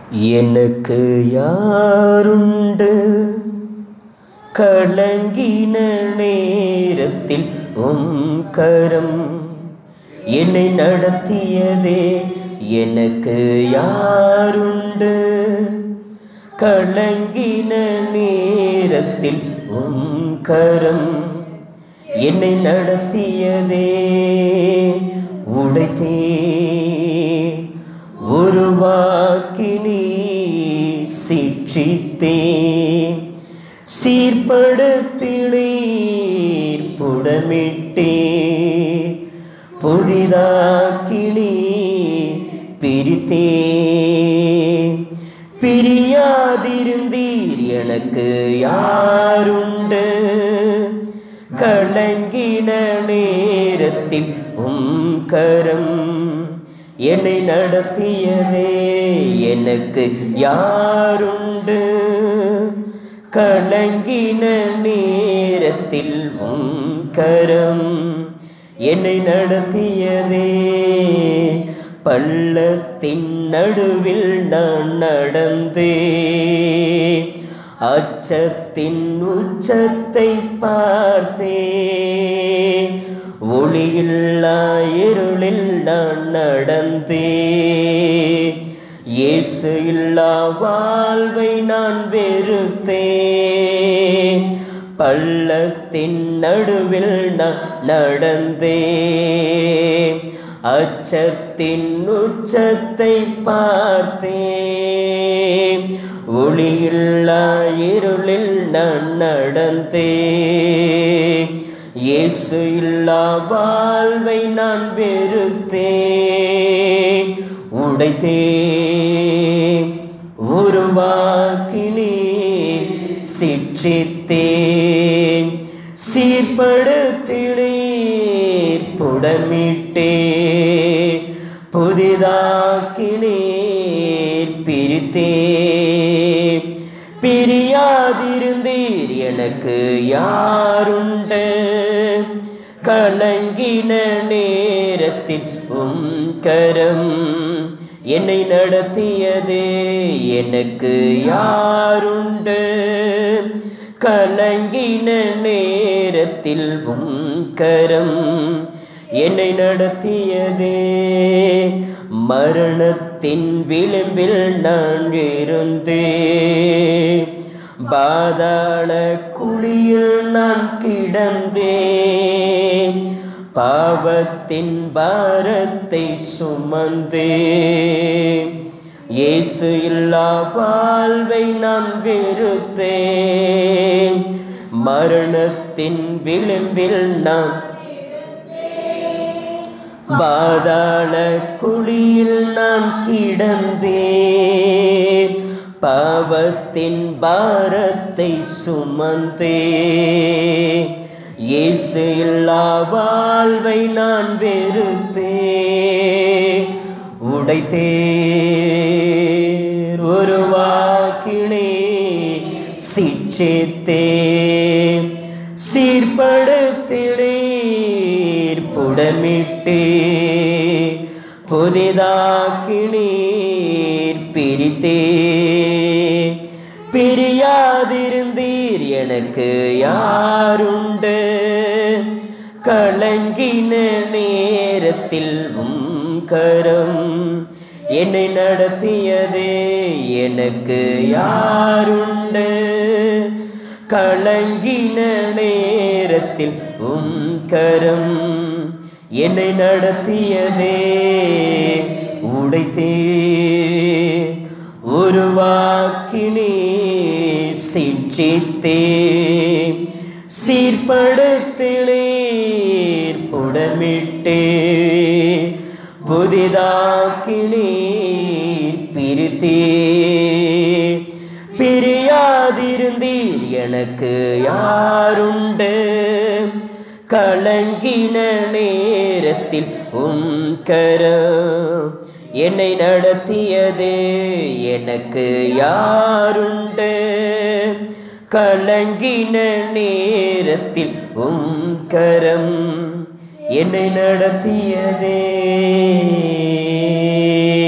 எனக்கு யாருண்டு கலங்கின நேரத்தில் உம் கரம் என்னை நடத்தியதே எனக்கு யாருண்டு கலங்கின நேரத்தில் உம் கரம் என்னை நடத்தியதே உடைத்தே உருவாக்கினி சிற்றித்தே சீர்படுத்தினீர் புடமிட்டே புதிதாக்கினி பிரித்தே பிரியாதிருந்தீர் எனக்கு யாருண்டு கலங்கின நேரத்தில் உம் கரம் என்னை நடத்தியதே எனக்கு யாருண்டு கலங்கின நேரத்தில் உம் கரம் என்னை நடத்தியதே பள்ளத்தின் நடுவில் நான் நடந்தே அச்சத்தின் உச்சத்தை பார்த்தே ஒளியில்லா இருளில் நான் நடந்தே இயேசு இல்லா வாழ்வை நான் வெறுத்தேன் பள்ளத்தின் நடுவில் நான் நடந்தே அச்சத்தின் உச்சத்தை பார்த்தேன் ஒளியில்லா இருளில் நான் நடந்தே இயேசு இல்லா வாழ்வை நான் வெறுத்தேன் உடைத்தே உருவாக்கினே சிற்றித்தே சீர்படுத்தினீர் புடமிட்டே புதிதாக்கினீர் பிரித்தே பிரியாதிருந்தீர் எனக்கு யாருண்டு கலங்கின நேரத்தில் உம் கரம் என்னை நடத்தியதே எனக்கு யாருண்டு கலங்கின நேரத்தில் உம் கரம் என்னை நடத்தியதே மரணத்தின் விளிம்பில் நான் இருந்தேன் பாதாள குழியில் நான் கிடந்தேன் பாவத்தின் பாரத்தை சுமந்தேன் இயேசு இல்லா வாழ்வை நான் வெறுத்தேன் மரணத்தின் விளிம்பில் நான் பாதாள குழியில் நான் கிடந்தேன் பாவத்தின் பாரத்தை சுமந்தே இயேசு இல்லா வாழ்வை நான் வெறுத்தே உடைத்தே உருவாக்கினே சிற்றித்தே சீர்படுத்தினீர் புடமிட்டே புதிதாக்கினீர் பிரித்தே பிரியாதிருந்தீர் எனக்கு யாருண்டு கலங்கின நேரத்தில் உம் கரம் என்னை நடத்தியதே எனக்கு யாருண்டு கலங்கின நேரத்தில் உம் கரம் என்னை நடத்தியதே உடைத்தே உருவாக்கினே சிற்றித்தே சீர்படுத்தினீர் புடமிட்டே புதிதாக்கினீர் பிரித்தே பிரியாதிருந்தீர் எனக்கு யாருண்டு கலங்கின நேரத்தில் உம் கரம் என்னை நடத்தியதே எனக்கு யாருண்டு கலங்கின நேரத்தில் உம் கரம் என்னை நடத்தியதே